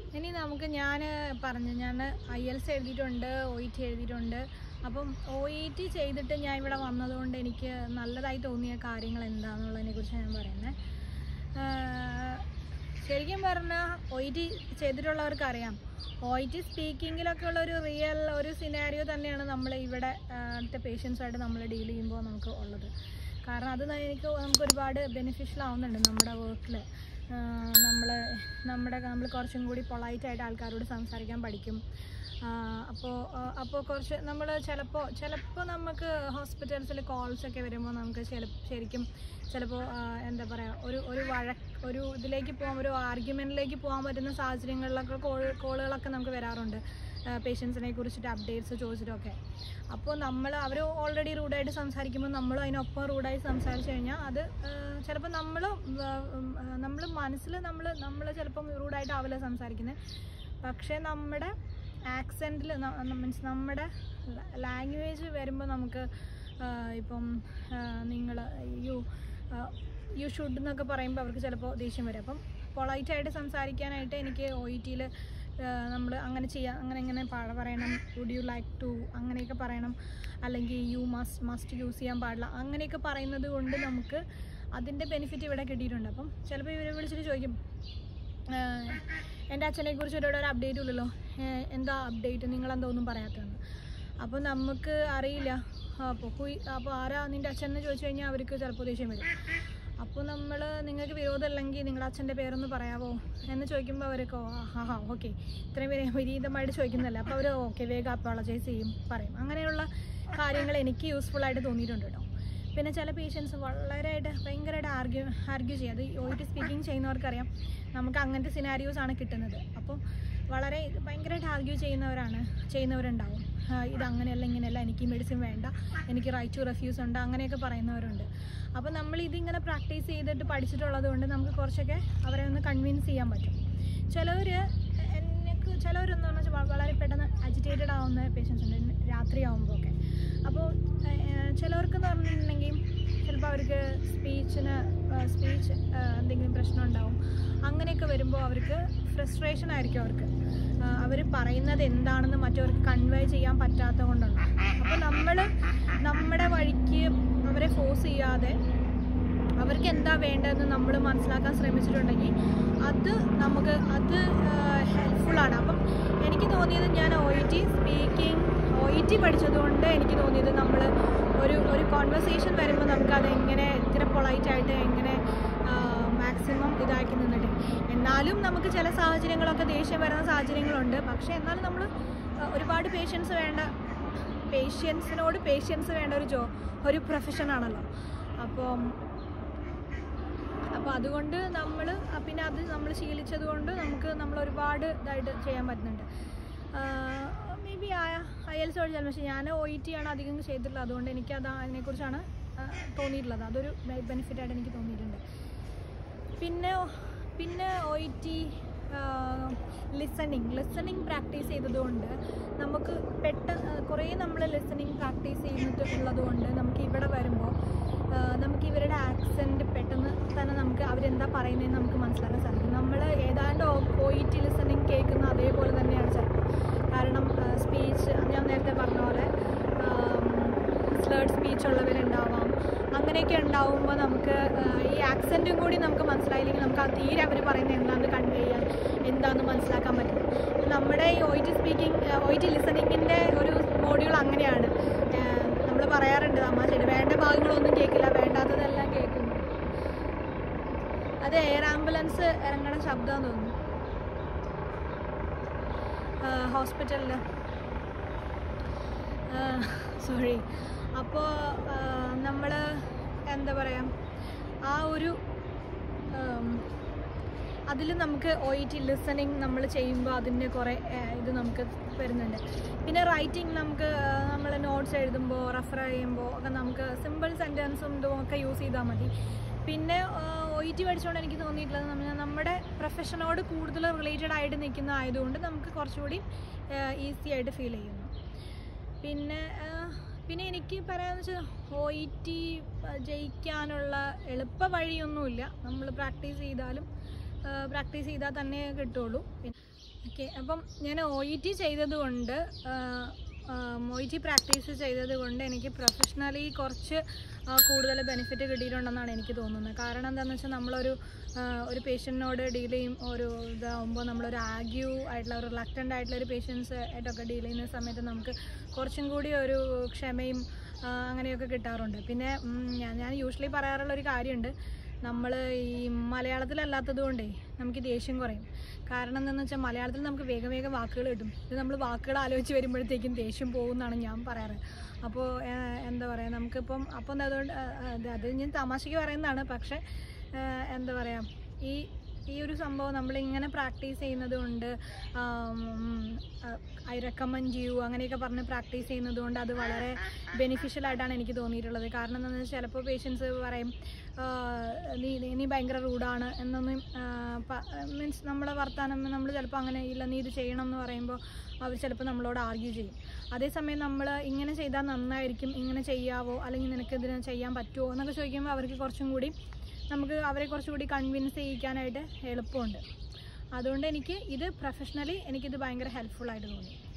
ഇനി നമുക്ക് ഞാൻ പറഞ്ഞു ഞാൻ ഐ എൽസ് എഴുതിയിട്ടുണ്ട് ഒ ഇ ടി എഴുതിയിട്ടുണ്ട് അപ്പം ഒ ഇ ടി ചെയ്തിട്ട് ഞാൻ ഇവിടെ വന്നതുകൊണ്ട് എനിക്ക് നല്ലതായി തോന്നിയ കാര്യങ്ങൾ എന്താണെന്നുള്ളതിനെ കുറിച്ച് ഞാൻ പറയുന്നത് ശരിക്കും പറഞ്ഞാൽ ഒ ഇ ടി ചെയ്തിട്ടുള്ളവർക്ക് അറിയാം ഒ ഇ ടി സ്പീക്കിങ്ങിലൊക്കെ ഉള്ള ഒരു റിയൽ ഒരു സിനാരിയോ തന്നെയാണ് നമ്മൾ ഇവിടെ പേഷ്യൻസുമായിട്ട് നമ്മൾ ഡീൽ ചെയ്യുമ്പോൾ നമുക്ക് ഉള്ളത് കാരണം അത് എനിക്ക് നമുക്ക് ഒരുപാട് ബെനിഫിഷ്യൽ ആവുന്നുണ്ട് നമ്മുടെ വർക്കിൽ നമ്മൾ നമ്മുടെ നമ്മൾ കുറച്ചും കൂടി പൊളൈറ്റായിട്ട് ആൾക്കാരോട് സംസാരിക്കാൻ പഠിക്കും അപ്പോൾ അപ്പോൾ കുറച്ച് നമ്മൾ ചിലപ്പോൾ ചിലപ്പോൾ നമുക്ക് ഹോസ്പിറ്റൽസിൽ കോൾസ് ഒക്കെ വരുമ്പോൾ നമുക്ക് ചില ശരിക്കും ചിലപ്പോൾ എന്താ പറയുക ഒരു ഒരു വഴക്ക് ഒരു ഇതിലേക്ക് പോകാൻ ഒരു ആർഗ്യുമെൻറ്റിലേക്ക് പോകാൻ പറ്റുന്ന സാഹചര്യങ്ങളിലൊക്കെ കോൾ കോളുകളൊക്കെ നമുക്ക് വരാറുണ്ട് പേഷ്യൻസിനെ കുറിച്ചിട്ട് അപ്ഡേറ്റ്സ് ചോദിച്ചിട്ടൊക്കെ അപ്പോൾ നമ്മൾ അവർ ഓൾറെഡി റൂഡായിട്ട് സംസാരിക്കുമ്പോൾ നമ്മൾ അതിനൊപ്പം റൂഡായി സംസാരിച്ച് കഴിഞ്ഞാൽ അത് ചിലപ്പോൾ നമ്മൾ നമ്മൾ മനസ്സിൽ നമ്മൾ നമ്മൾ ചിലപ്പം റൂഡായിട്ട് ആവില്ല സംസാരിക്കുന്നത് പക്ഷേ നമ്മുടെ ആക്സെൻറ്റിൽ മീൻസ് നമ്മുടെ ലാംഗ്വേജ് വരുമ്പോൾ നമുക്ക് ആ, ഇപ്പം നിങ്ങൾ യു യു ഷുഡ് എന്നൊക്കെ പറയുമ്പോൾ അവർക്ക് ചിലപ്പോൾ ദേഷ്യം വരും അപ്പം പൊളൈറ്റായിട്ട് സംസാരിക്കാനായിട്ട് എനിക്ക് ഒ ഇ ടിയിൽ നമ്മൾ അങ്ങനെ ചെയ്യാം അങ്ങനെ ഇങ്ങനെ പ- പറയണം വുഡ് യു ലൈക്ക് ടു അങ്ങനെയൊക്കെ പറയണം അല്ലെങ്കിൽ യു മസ്റ്റ് മസ്റ്റ് യൂസ് ചെയ്യാൻ പാടില്ല അങ്ങനെയൊക്കെ പറയുന്നത് കൊണ്ട് നമുക്ക് അതിൻ്റെ ബെനിഫിറ്റ് ഇവിടെ കിട്ടിയിട്ടുണ്ട് അപ്പം ചിലപ്പോൾ ഇവരെ വിളിച്ചിട്ട് ചോദിക്കും ആഹ് എൻ്റെ അച്ഛനെ കുറിച്ച് ഒരു ഒരു അപ്ഡേറ്റ് ഇല്ലല്ലോ ഏഹ് എന്താ അപ്ഡേറ്റ് നിങ്ങളെന്താ ഒന്നും പറയാത്തതെന്ന് അപ്പോൾ നമുക്ക് അറിയില്ല അപ്പോൾ കുയി അപ്പോൾ ആരാ നിൻ്റെ അച്ഛൻ എന്ന് ചോദിച്ചു കഴിഞ്ഞാൽ അവർക്ക് ചിലപ്പോൾ ദേഷ്യം വരും അപ്പോൾ നമ്മൾ നിങ്ങൾക്ക് വിരോധമില്ലെങ്കിൽ നിങ്ങളുടെ അച്ഛൻ്റെ പേരൊന്ന് പറയാവോ എന്ന് ചോദിക്കുമ്പോൾ അവർക്ക് ഓ ഹാ ഹാ ഓക്കെ ഇത്രയും പേര് വിരീതമായിട്ട് ചോദിക്കുന്നതല്ല അപ്പോൾ അവർ ഓക്കെ വേഗം അപ്പോളജൈസ് ചെയ്യും പറയും അങ്ങനെയുള്ള കാര്യങ്ങൾ എനിക്ക് യൂസ്ഫുൾ ആയിട്ട് തോന്നിയിട്ടുണ്ട് കേട്ടോ പിന്നെ ചില പേഷ്യൻസ് വളരെയായിട്ട് ഭയങ്കരമായിട്ട് ആർഗ്യൂ ആർഗ്യൂ ചെയ്യും അത് ഒ ടി സ്പീക്കിംഗ് ചെയ്യുന്നവർക്കറിയാം നമുക്ക് അങ്ങനത്തെ സിനാരിയോസ് ആണ് കിട്ടുന്നത് അപ്പം വളരെ ഭയങ്കരമായിട്ട് ആർഗ്യൂ ചെയ്യുന്നവരാണ് ചെയ്യുന്നവരുണ്ടാവും ആ, ഇത് അങ്ങനെയല്ല ഇങ്ങനെയല്ല എനിക്ക് മെഡിസിൻ വേണ്ട എനിക്ക് റൈറ്റ് ടു റെഫ്യൂസ് ഉണ്ട് അങ്ങനെയൊക്കെ പറയുന്നവരുണ്ട് അപ്പോൾ നമ്മൾ ഇതിങ്ങനെ പ്രാക്ടീസ് ചെയ്തിട്ട് പഠിച്ചിട്ടുള്ളത് കൊണ്ട് നമുക്ക് കുറച്ചൊക്കെ അവരെ ഒന്ന് കൺവിൻസ് ചെയ്യാൻ പറ്റും ചിലവർ എനിക്ക് ചിലവരെന്ന് പറഞ്ഞാൽ വളരെ പെട്ടെന്ന് അജിറ്റേറ്റഡ് ആവുന്ന പേഷ്യൻസ് ഉണ്ട് രാത്രി ആവുമ്പോൾ ഒക്കെ അപ്പോൾ ചിലവർക്കെന്ന് പറഞ്ഞിട്ടുണ്ടെങ്കിൽ ചിലപ്പോൾ അവർക്ക് സ്പീച്ചിന് സ്പീച്ച് എന്തെങ്കിലും പ്രശ്നം ഉണ്ടാവും അങ്ങനെയൊക്കെ വരുമ്പോൾ അവർക്ക് ഫ്രസ്ട്രേഷൻ ആയിരിക്കും അവർക്ക് അവർ പറയുന്നത് എന്താണെന്ന് മറ്റവർക്ക് കൺവേ ചെയ്യാൻ പറ്റാത്തത് കൊണ്ടാണ് അപ്പോൾ നമ്മൾ നമ്മുടെ വഴിക്ക് അവരെ ഫോഴ്സ് ചെയ്യാതെ അവർക്ക് എന്താ വേണ്ടതെന്ന് നമ്മൾ മനസ്സിലാക്കാൻ ശ്രമിച്ചിട്ടുണ്ടെങ്കിൽ അത് നമുക്ക് അത് ഹെൽപ്ഫുള്ളാണ് അപ്പം എനിക്ക് തോന്നിയത് ഞാൻ O E T speaking O E T പഠിച്ചതുകൊണ്ട് എനിക്ക് തോന്നിയത് നമ്മൾ ഒരു ഒരു കോൺവെർസേഷൻ വരുമ്പോൾ നമുക്ക് അത് എങ്ങനെ ഇത്ര പൊളൈറ്റായിട്ട് എങ്ങനെ മാക്സിമം ഇതാക്കി നിന്നിട്ട് എന്നാലും നമുക്ക് ചില സാഹചര്യങ്ങളൊക്കെ ദേഷ്യം വരുന്ന സാഹചര്യങ്ങളുണ്ട് പക്ഷേ എന്നാലും നമ്മൾ ഒരുപാട് പേഷ്യൻസ് വേണ്ട പേഷ്യൻസിനോട് പേഷ്യൻസ് വേണ്ട ഒരു ജോ ഒരു പ്രൊഫഷനാണല്ലോ അപ്പം അപ്പോൾ അതുകൊണ്ട് നമ്മൾ പിന്നെ അത് നമ്മൾ ശീലിച്ചത് കൊണ്ട് നമുക്ക് നമ്മൾ ഒരുപാട് ഇതായിട്ട് ചെയ്യാൻ പറ്റുന്നുണ്ട് മേ ബി ഐ എൽ സോട് ചില പക്ഷേ ഞാൻ ഒ ഇ ടി ആണ് അധികം ചെയ്തിട്ടുള്ളത് അതുകൊണ്ട് എനിക്ക് അത് അതിനെക്കുറിച്ചാണ് ആ, തോന്നിയിട്ടുള്ളത് അതൊരു ബെനിഫിറ്റായിട്ട് എനിക്ക് തോന്നിയിട്ടുണ്ട് പിന്നെ പിന്നെ O E T listening listening practice ചെയ്തതുകൊണ്ട് നമുക്ക് പെട്ടെന്ന് കുറേ നമ്മൾ ലിസണിങ് പ്രാക്ടീസ് ചെയ്തിട്ട് ഉള്ളത് കൊണ്ട് നമുക്ക് ഇവിടെ വരുമ്പോൾ നമുക്ക് ഇവരുടെ ആക്സെൻറ്റ് പെട്ടെന്ന് തന്നെ നമുക്ക് അവരെന്താ പറയുന്നതെന്ന് നമുക്ക് മനസ്സിലാക്കാൻ സാധിക്കും നമ്മൾ ഏതാണ്ട് ഒ ഇ ടി ലിസണിങ് കേൾക്കുന്ന അതേപോലെ തന്നെയാണ് ചിലപ്പോൾ കാരണം സ്പീച്ച് ഞാൻ നേരത്തെ പറഞ്ഞ പോലെ സ്ലേർഡ് സ്പീച്ച് ഉള്ളവരുണ്ടാവാം അങ്ങനെയൊക്കെ ഉണ്ടാവുമ്പോൾ നമുക്ക് ആ, ഈ ആക്സെൻറ്റും കൂടി നമുക്ക് മനസ്സിലായില്ലെങ്കിൽ നമുക്ക് ആ തീരെ അവർ പറയുന്നത് എന്താണെന്ന് കൺവേ ചെയ്യാൻ എന്താണെന്ന് മനസ്സിലാക്കാൻ പറ്റും നമ്മുടെ ഈ O T speaking O T ലിസണിങ്ങിൻ്റെ ഒരു മോഡ്യൂൾ അങ്ങനെയാണ് നമ്മൾ പറയാറുണ്ട് തമാശയിൽ വേണ്ട ഭാഗങ്ങളൊന്നും കേൾക്കില്ല വേണ്ടാത്തതെല്ലാം കേൾക്കുന്നു അത് എയർ ആംബുലൻസ് ഇറങ്ങണ ശബ്ദമാണെന്ന് തോന്നുന്നു ഹോസ്പിറ്റലിൽ സോറി അപ്പോൾ നമ്മൾ എന്താ പറയുക ആ ഒരു അതിൽ നമുക്ക് ഒ ഇ ടി ലിസണിങ് നമ്മൾ ചെയ്യുമ്പോൾ അതിൻ്റെ കുറേ ഏഹ്, ഇത് നമുക്ക് വരുന്നുണ്ട് പിന്നെ റൈറ്റിംഗ് നമുക്ക് നമ്മൾ നോട്ട്സ് എഴുതുമ്പോൾ റെഫർ ചെയ്യുമ്പോൾ ഒക്കെ നമുക്ക് സിമ്പിൾ സെൻറ്റൻസും ഇതും ഒക്കെ യൂസ് ചെയ്താൽ മതി പിന്നെ ഒ ഇ ടി പഠിച്ചുകൊണ്ട് എനിക്ക് തോന്നിയിട്ടുള്ളത് നമ്മൾ നമ്മുടെ പ്രൊഫഷനോട് കൂടുതൽ റിലേറ്റഡ് ആയിട്ട് നിൽക്കുന്ന ആയതുകൊണ്ട് നമുക്ക് കുറച്ചുകൂടി ഈസി ആയിട്ട് ഫീൽ ചെയ്യുന്നു പിന്നെ ആ, പിന്നെ എനിക്ക് പറയാമെന്ന് വെച്ചാൽ ഒ ഇ ടി ജയിക്കാനുള്ള എളുപ്പ വഴിയൊന്നുമില്ല നമ്മൾ പ്രാക്ടീസ് ചെയ്താലും പ്രാക്ടീസ് ചെയ്താൽ തന്നെ കിട്ടുള്ളൂ ഓക്കെ അപ്പം ഞാൻ ഒ ഇ ടി ചെയ്തത് കൊണ്ട് ഒ ഇ ടി പ്രാക്ടീസ് ചെയ്തത് കൊണ്ട് എനിക്ക് പ്രൊഫഷണലി കുറച്ച് ആ, കൂടുതൽ ബെനിഫിറ്റ് കിട്ടിയിട്ടുണ്ടെന്നാണ് എനിക്ക് തോന്നുന്നത് കാരണം എന്താണെന്ന് വെച്ചാൽ നമ്മളൊരു ആ, ഒരു പേഷ്യൻറ്റിനോട് ഡീൽ ചെയ്യും ഒരു ഇതാകുമ്പോൾ നമ്മളൊരു ആഗ്യൂ ആയിട്ടുള്ള ഒരു റിലക്റ്റൻ്റ് ആയിട്ടുള്ള ഒരു പേഷ്യൻസ് ആയിട്ടൊക്കെ ഡീൽ ചെയ്യുന്ന സമയത്ത് നമുക്ക് കുറച്ചും കൂടി ഒരു ക്ഷമയും ആ, അങ്ങനെയൊക്കെ കിട്ടാറുണ്ട് പിന്നെ ഉം, ഞാൻ ഞാൻ യൂഷ്വലി പറയാറുള്ള ഒരു കാര്യമുണ്ട് നമ്മൾ ഈ മലയാളത്തിലല്ലാത്തത് കൊണ്ടേ നമുക്ക് ദേഷ്യം കുറയും കാരണം എന്താണെന്ന് വെച്ചാൽ മലയാളത്തിൽ നമുക്ക് വേഗം വേഗം വാക്കുകൾ കിട്ടും ഇത് നമ്മൾ വാക്കുകൾ ആലോചിച്ച് വരുമ്പോഴത്തേക്കും ദേഷ്യം പോകുമെന്നാണ് ഞാൻ പറയാറ് അപ്പോൾ എന്താ പറയുക നമുക്കിപ്പം അപ്പം അതുകൊണ്ട് ആ, അത് അത് ഞാൻ തമാശയ്ക്ക് പറയുന്നതാണ് പക്ഷേ ആ, എന്താ പറയുക ഈ ഈ ഒരു സംഭവം നമ്മളിങ്ങനെ പ്രാക്ടീസ് ചെയ്യുന്നത് കൊണ്ട് ഐ റെക്കമെൻഡ് യു അങ്ങനെയൊക്കെ പറഞ്ഞ് പ്രാക്ടീസ് ചെയ്യുന്നത് കൊണ്ട് അത് വളരെ ബെനിഫിഷ്യൽ ആയിട്ടാണ് എനിക്ക് തോന്നിയിട്ടുള്ളത് കാരണം എന്താണെന്ന് വെച്ചാൽ ചിലപ്പോൾ പേഷ്യൻസ് പറയും ആ, നീ നീ- നീ ഭയങ്കര റൂഡാണ് എന്നൊന്നും മീൻസ് നമ്മളെ വർത്താനം നമ്മൾ ചിലപ്പോൾ അങ്ങനെ ഇല്ല നീ ഇത് ചെയ്യണം എന്ന് പറയുമ്പോൾ അവർ ചിലപ്പോൾ നമ്മളോട് ആർഗ്യൂ ചെയ്യും അതേസമയം നമ്മൾ ഇങ്ങനെ ചെയ്താൽ നന്നായിരിക്കും ഇങ്ങനെ ചെയ്യാവോ അല്ലെങ്കിൽ നിനക്ക് ഇതിന് ചെയ്യാൻ പറ്റുമോ എന്നൊക്കെ ചോദിക്കുമ്പോൾ അവർക്ക് കുറച്ചും കൂടി നമുക്ക് അവരെ കുറച്ചുകൂടി കൺവിൻസ് ചെയ്യിക്കാനായിട്ട് എളുപ്പമുണ്ട് അതുകൊണ്ട് എനിക്ക് ഇത് പ്രൊഫഷണലി എനിക്കിത് ഭയങ്കര ഹെൽപ്ഫുൾ ആയിട്ട് തോന്നി